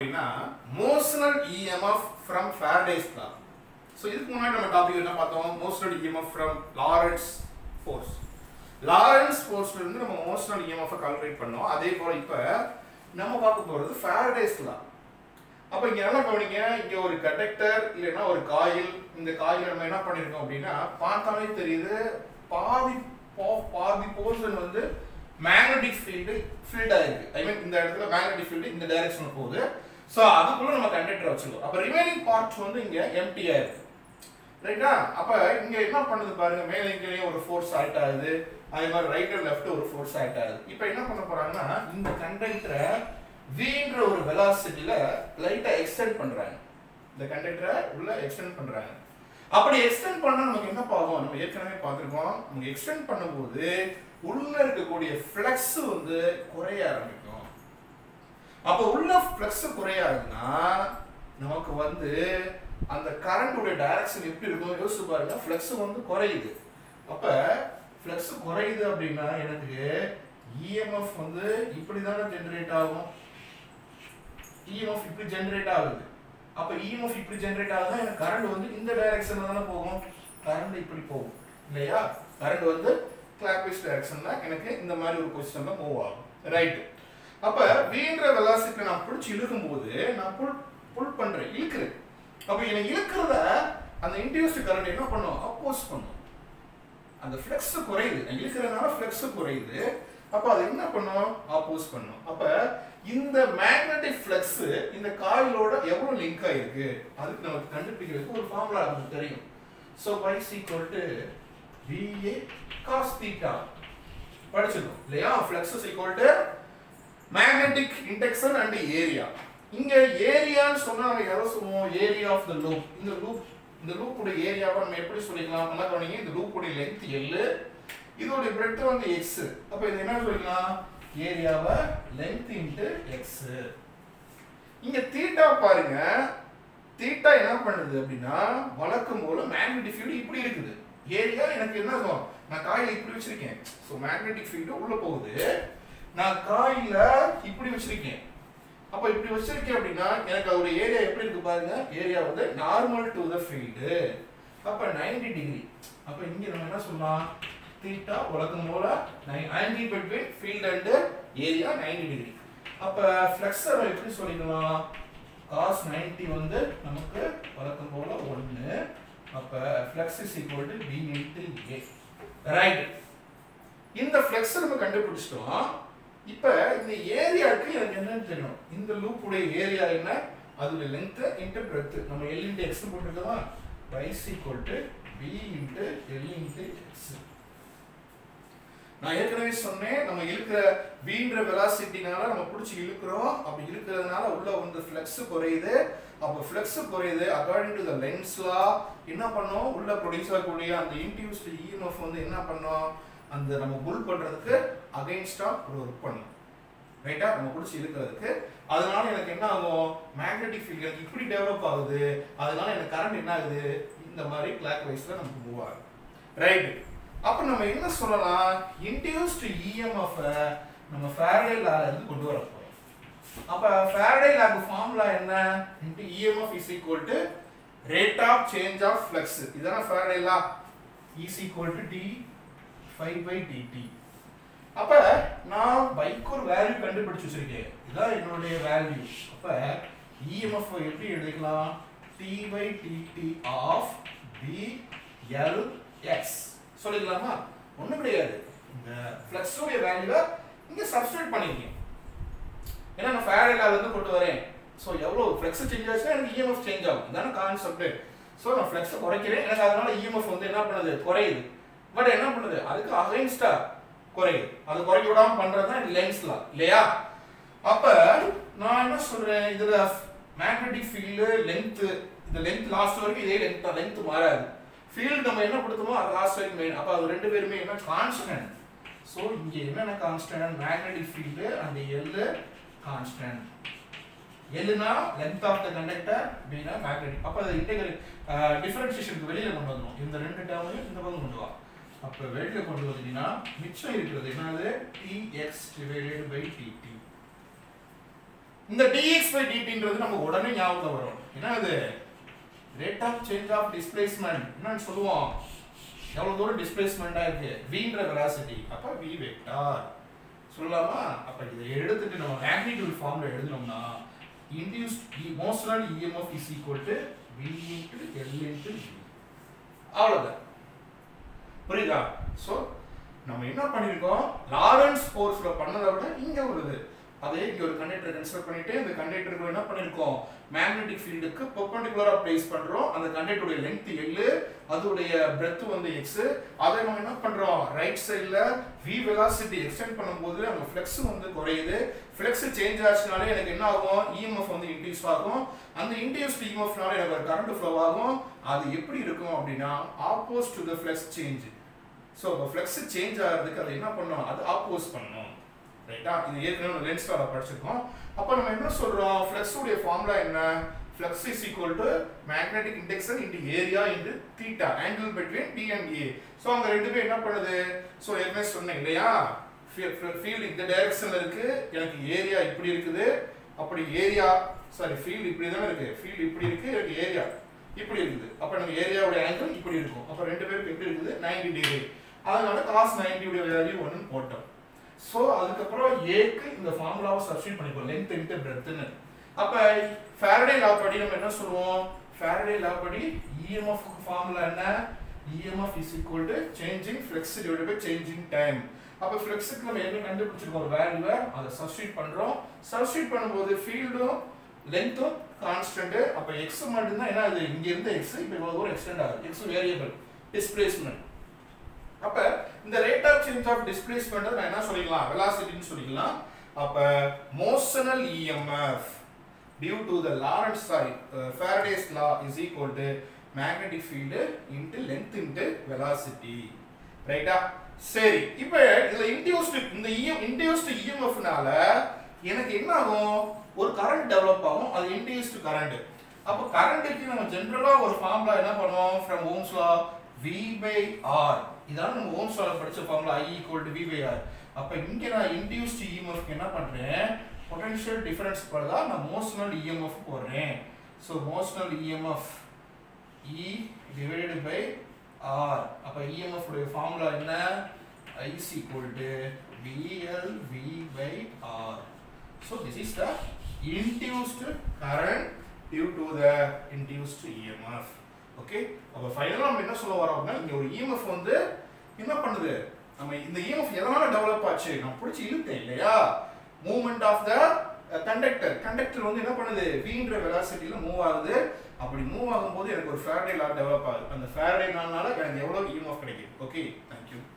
அப்படின்னா motional EMF from Faraday's law so இதுக்கு முன்னாடி நம்ம டாபிக் என்ன பார்த்தோம் motional EMF from Lorentz force Lorentz ஃபோர்ஸ்ல இருந்து நம்ம மோஷனல் இஎம்எஃப் கால்குலேட் பண்ணோம் அதே போல இப்போ நம்ம பார்க்க போறது ஃபேரடேஸ் லா அப்ப இங்க என்ன கவனிங்க இங்க ஒரு கண்டக்டர் இல்லைன்னா ஒரு காயில் இந்த காயில் நம்ம என்ன பண்ணிருக்கோம் அப்படின்னா பார்த்தாலே தெரியுது பாதி போ- பாதி போர்ஷன் வந்து மேக்னெட்டிக் ஃபீல்டு ஃபீல்ட் ஆயிருக்கு ஐ மீன் இந்த இடத்துல மேக்னெட்டிக் ஃபீல்டு இந்த டைரக்ஷன் போகுது ஸோ அதுக்குள்ள நம்ம கண்டக்டர் வச்சிருக்கோம் அப்ப ரிமைனிங் பார்ட்ஸ் வந்து இங்க எம்டியா இருக்கு ரைட்டா அப்ப இங்க என்ன பண்ணுது பாருங்க மேலே கீழே ஒரு ஃபோர்ஸ் ஆக்ட் ஆகுது அதே மாதிரி ரைட் அண்ட் லெஃப்ட் ஒரு ஃபோர்ஸ் ஆக்ட் ஆகுது இப்போ என்ன பண்ண போறாங்கன்னா இந்த கண்டக்டரை வீன்ற ஒரு வெலாசிட்டில லைட்டா எக்ஸ்டெண்ட் பண்றாங்க இந்த கண்டக்டரை உள்ள எக்ஸ்டெண்ட் பண்றாங்க அப்படி எக்ஸ்டெண்ட் பண்ணா நமக்கு என்ன ஆகும் நம்ம ஏற்கனவே பார்த்திருக்கோம் நம்ம எக்ஸ்டெண்ட் பண்ணும்போது உள்ள இருக்கக்கூடிய ஃப்ளக்ஸ் வந்து குறைய ஆரம்பிக்கும் அப்ப உள்ள ஃப்ளக்ஸ் குறையாதுன்னா நமக்கு வந்து அந்த கரண்டுடைய டைரக்ஷன் எப்படி இருக்கும் யோசிச்சு பாருங்க ஃப்ளக்ஸ் வந்து குறையுது அப்ப ஃப்ளக்ஸ் குறையுது அப்படின்னா எனக்கு இஎம்எஃப் வந்து இப்படி தானே ஜெனரேட் ஆகும் இஎம்எஃப் இப்படி ஜெனரேட் ஆகுது அப்ப இஎம்எஃப் இப்படி ஜெனரேட் ஆகுதுன்னா எனக்கு கரண்ட் வந்து இந்த டைரக்ஷன்ல தானே போகும் கரண்ட் இப்படி போகும் இல்லையா கரண்ட் வந்து கிளாக் வைஸ் டைரக்ஷன்ல எனக்கு இந்த மாதிரி ஒரு பொசிஷன்ல மூவ் ஆகும் ரைட் அப்ப வீன்ற வெலாசிட்டி நான் பிடிச்சி இழுக்கும்போது நான் புல் புல் பண்றேன் இழுக்கிறேன் அப்ப எனக்கு இழுக்கிறத அந்த இன்டியூஸ்ட் கரண்ட் என்ன பண்ணும் அப்போஸ் பண்ணும் அந்த ஃப்ளெக்ஸ் குறையுது நான் இழுக்கிறதுனால ஃப்ளெக்ஸ் குறையுது அப்ப அது என்ன பண்ணும் ஆப்போஸ் பண்ணும் அப்ப இந்த மேக்னெட்டிக் ஃப்ளக்ஸ் இந்த காயிலோட எவ்வளவு லிங்க் ஆயிருக்கு அதுக்கு நமக்கு கண்டுபிடிக்கிறதுக்கு ஒரு ஃபார்முலா நமக்கு தெரியும் so y is equal to VA cos theta படிச்சிருக்கோம் இல்லையா flux is equal to magnetic induction and area இங்க ஏரியான்னு சொன்னா நம்ம எதை சொல்லுவோம் ஏரியா ஆஃப் த லூப் இந்த லூப் இந்த லூப் உடைய ஏரியாவை நம்ம எப்படி சொல்லிக்கலாம் நல்லா கவனிங்க இந்த லூப் உடைய லென்த் L இதோட பிரெட் வந்து x அப்ப இது என்ன சொல்லிக்கலாம் ஏரியாவை லென்த் இன்டு x இங்க தீட்டா பாருங்க தீட்டா என்ன பண்ணுது அப்படின்னா வழக்கம் போல மேக்னெட்டிக் ஃபீல்டு இப்படி இருக்குது ஏரியா எனக்கு என்ன ஆகும் நான் காயில இப்படி வச்சிருக்கேன் ஸோ மேக்னெட்டிக் ஃபீல்டு உள்ள போகுது நான் காயில இப்படி வச்சிருக்கேன் அப்ப இப்படி வச்சிருக்கேன் அப்படின்னா எனக்கு அதோட ஏரியா எப்படி இருக்கு பாருங்க ஏரியா வந்து நார்மல் டு த ஃபீல்டு அப்ப 90 டிகிரி அப்ப இங்க நம்ம என்ன சொல்லலாம் தீட்டா வழக்கம் போல angle between field and area 90 degree அப்ப ஃப்ளக்ஸ் நம்ம எப்படி சொல்லிக்கலாம் cos 90 வந்து நமக்கு வழக்கம் போல 1 அப்ப flux is equal to b into a right இந்த ஃப்ளெக்ஸ் நம்ம கண்டுபிடிச்சிட்டோம் இப்ப இந்த ஏரியாவுக்கு எனக்கு என்னன்னு தெரியும் இந்த லூப் உடைய ஏரியா என்ன அதோட லென்த் இன்டு பிரெத் நம்ம L இன்டு x போட்டுருக்கோமா y is equal to b into L into x நான் ஏற்கனவே சொன்னேன் நம்ம இழுக்கிற வீன்ற வெலாசிட்டினால நம்ம பிடிச்சி இழுக்கிறோம் அப்படி இழுக்கிறதுனால உள்ள வந்து ஃப்ளெக்ஸ் குறையுது அப்போ ஃப்ளெக்ஸ் குறையுது according to the Lenz law என்ன பண்ணோம் உள்ள ப்ரொடியூஸ் ஆகக்கூடிய அந்த இன்டியூஸ்ட் இஎம்எஃப் வந்து என்ன பண்ணோம் அந்த நம்ம புல் பண்றதுக்கு அகைன்ஸ்டா ஒரு ஒர்க் பண்ணும் ரைட்டா நம்ம பிடிச்சி இழுக்கிறதுக்கு அதனால எனக்கு என்ன ஆகும் மேக்னெட்டிக் ஃபீல்ட் எனக்கு இப்படி டெவலப் ஆகுது அதனால எனக்கு கரண்ட் என்ன ஆகுது இந்த மாதிரி கிளாக் வைஸ்ல நமக்கு மூவ் ஆகுது ரைட் அப்ப நம்ம என்ன சொல்லலாம் இன்டியூஸ்ட் இஎம்எஃப் நம்ம ஃபேரடே லால இருந்து கொண்டு வர போறோம் அப்ப ஃபேரடே லாக்கு ஃபார்முலா என்ன into EMF is equal to rate of change of flux இதான Faraday law is equal to d phi by dt அப்ப நான் பைக் ஒரு வேல்யூ கண்டுபிடிச்சு வச்சிருக்கேன் இதான் என்னுடைய வேல்யூ அப்ப இஎம்எஃப் எப்படி எழுதிக்கலாம் d by dt of B L x சொல்லிக்கலாமா ஒண்ணும் கிடையாது இந்த ஃப்ளக்ஸோடைய வேல்யூவை இங்க சப்ஸ்டியூட் பண்ணிருக்கேன் ஏன்னா நான் ஃபேரடேல இருந்து கொண்டு வரேன் ஸோ எவ்வளோ ஃப்ளெக்ஸ் சேஞ்ச் ஆச்சுன்னா எனக்கு இஎம்எஃப் சேஞ்ச் ஆகும் இதான கான்செப்ட் ஸோ நான் ஃப்ளெக்ஸை குறைக்கிறேன் எனக்கு அதனால இஎம்எஃப் வந்து என்ன பண்ணுது குறையுது பட் என்ன பண்ணுது அதுக்கு அகைன்ஸ்டா குறையுது அது குறைக்க விடாம பண்றது தான் லென்ஸ்லாம் இல்லையா அப்ப நான் என்ன சொல்றேன் இதுல மேக்னெட்டிக் ஃபீல்டு லென்த் இந்த லென்த் லாஸ்ட் வரைக்கும் இதே லென்த் தான் லென்த் மாறாது ஃபீல்டு நம்ம என்ன கொடுத்தோமோ அது லாஸ்ட் வரைக்கும் மெயின் அப்ப அது ரெண்டு பேருமே என்ன கான்ஸ்டன்ட் ஸோ இங்க என்னென்ன கான்ஸ்டன்ட் மேக்னெட்டிக் ஃபீல்டு அந்த எல் கான்ஸ்டன்ட் எல்னா லென்த் ஆஃப் த கண்டக்டர் பினா மேக்னெட்டிக் அப்ப அது இன்டெகிரல் டிஃபரன்ஷியேஷனுக்கு வெளியில கொண்டு வந்துடும் இந்த ரெண்டு டேர்மையும் இந்த பக்கம் கொண்டு வா அப்ப வெளியில கொண்டு வந்தீங்கன்னா மிச்சம் இருக்கிறது என்னது tx டிவைடட் பை dt இந்த dx by dtன்றது நம்ம உடனே ஞாபகம் வரும் என்ன இது rate of change of displacement என்னன்னு சொல்லுவோம் எவ்வளவு தூரம் டிஸ்பிளேஸ்மெண்டா இருக்கு vன்ற வெலாசிட்டி அப்ப v வெக்டார் சொல்லலாமா அப்ப இதை எடுத்துட்டு நம்ம மேக்னிடியூட் ஃபார்ம்ல எழுதினோம்னா induced motional EMF is equal to v into L into அவ்வளவுதான் புரியுதா சோ நம்ம என்ன பண்ணிருக்கோம் லாரன்ஸ் ஃபோர்ஸ்ல பண்ணதை விட இங்க ஒரு இது அதே இங்க ஒரு கண்டக்டர் கன்சிடர் பண்ணிட்டு இந்த கண்டக்டருக்கு என்ன பண்ணிருக்கோம் மேக்னெட்டிக் ஃபீல்டுக்கு பெர்பெண்டிகுலரா பிளேஸ் பண்றோம் அந்த கண்டக்டருடைய லென்த் L அதோடைய பிரெத் வந்து x அதை நம்ம என்ன பண்றோம் ரைட் சைடுல v வெலாசிட்டி எக்ஸ்டெண்ட் பண்ணும்போது அந்த ஃப்ளெக்ஸ் வந்து குறையுது ஃப்ளெக்ஸ் சேஞ்ச் ஆச்சுனாலே எனக்கு என்ன ஆகும் EMF வந்து இன்டியூஸ் ஆகும் அந்த இன்டியூஸ்ட் EMFனால எனக்கு ஒரு கரண்ட் ஃப்ளோ ஆகும் அது எப்படி இருக்கும் அப்படின்னா oppose to the flux change so இப்போ ஃப்ளெக்ஸ் சேஞ்ச் ஆகிறதுக்கு அதை என்ன பண்ணணும் அது ஆப்போஸ் பண்ணணும் ரைட்டா இது ஏற்கனவே லென்ஸ் லால படிச்சிருக்கோம் அப்போ நம்ம என்ன சொல்றோம் ஃப்ளெக்ஸ் உடைய ஃபார்முலா என்ன flux is equal to magnetic induction into area into theta angle between B and A so அவங்க ரெண்டு பேரும் என்ன பண்ணுது ஸோ ஏற்கனவே சொன்னேன் இல்லையா ஃபீல்டு இந்த டைரக்ஷன்ல இருக்கு எனக்கு ஏரியா இப்படி இருக்குது அப்படி ஏரியா சாரி ஃபீல்டு இப்படி தானே இருக்கு ஃபீல்டு இப்படி இருக்கு எனக்கு ஏரியா இப்படி இருக்குது அப்ப நம்ம ஏரியாவோட ஆங்கிள் இப்படி இருக்கும் அப்ப ரெண்டு பேருக்கு எப்படி இருக்குது 90 டிகிரி அதனால cos 90 உடைய வேல்யூ ஒன்னு போட்டோம் சோ அதுக்கப்புறம் ஏக்கு இந்த ஃபார்முலாவை சப்ஸ்டிட் பண்ணிப்போம் லென்த் இன்ட்டு பிரெத்னு அப்ப ஃபாரடே லா படி நம்ம என்ன சொல்லுவோம் ஃபாரடே லா படி இஎம்எஃப் ஃபார்முலா என்ன EMF is equal to changing flux divided by changing time அப்ப ஃப்ளெக்ஸுக்கு நம்ம என்ன கண்டுபிடிச்சிருக்கோம் ஒரு வேல்யூவை அதை சப்ஸ்டிட் பண்றோம் சப்ஸ்டிட் பண்ணும்போது ஃபீல்டும் லென்த்தும் கான்ஸ்டன்ட் அப்ப எக்ஸ் மட்டும் தான் என்ன அது இங்க இருந்த எக்ஸ் இப்போ இவ்வளவு தூரம் எக்ஸ்டெண்ட் ஆகுது எக்ஸ் வேரியபிள் டிஸ்பிளேஸ்மெண்ட் அப்ப இந்த rate of change of displacement நான் என்ன சொல்லிக்கலாம் வெலாசிட்டின்னு சொல்லிக்கலாம் அப்ப motional EMF due to the Lorentz sorry Faraday's law is equal to magnetic field into length into velocity ரைட்டா சரி இப்போ இதுல இன்டியூஸ்டு இந்த இஎம் இன்டியூஸ்டு இஎம்எஃப்னால எனக்கு என்ன ஆகும் ஒரு கரண்ட் டெவலப் ஆகும் அது இன்டியூஸ்டு கரண்ட் அப்போ கரண்ட்டுக்கு நம்ம ஜென்ரலா ஒரு ஃபார்முலா என்ன பண்ணுவோம் from Ohm's law V by R இதான் நம்ம ஓம்ஸ் லால படிச்ச formula I equal to V by R அப்ப இங்க நான் இன்டியூஸ்டு EMF க்கு என்ன பண்றேன் பொட்டன்ஷியல் டிஃபரன்ஸ் பதிலா நான் மோஷனல் EMF போடுறேன் so motional EMF E divided by R அப்ப EMF உடைய ஃபார்முலா என்ன I is equal to VL V by R so this is the induced current due to the induced EMF okay அப்ப ஃபைனலா நம்ம என்ன சொல்ல வரோம் அப்படின்னா இங்க ஒரு EMF வந்து என்ன பண்ணுது நம்ம இந்த EMF எதனால டெவலப் ஆச்சு நான் பிடிச்சி இழுத்தேன் இல்லையா movement of the conductor conductor வந்து என்ன பண்ணுது வீன்ற வெலாசிட்டியில மூவ் ஆகுது அப்படி மூவ் ஆகும்போது எனக்கு ஒரு ஃபேரடே லா டெவலப் ஆகுது அந்த ஃபேரடே லானால எனக்கு எவ்வளவு EMF கிடைக்குது ஓகே தேங்க்யூ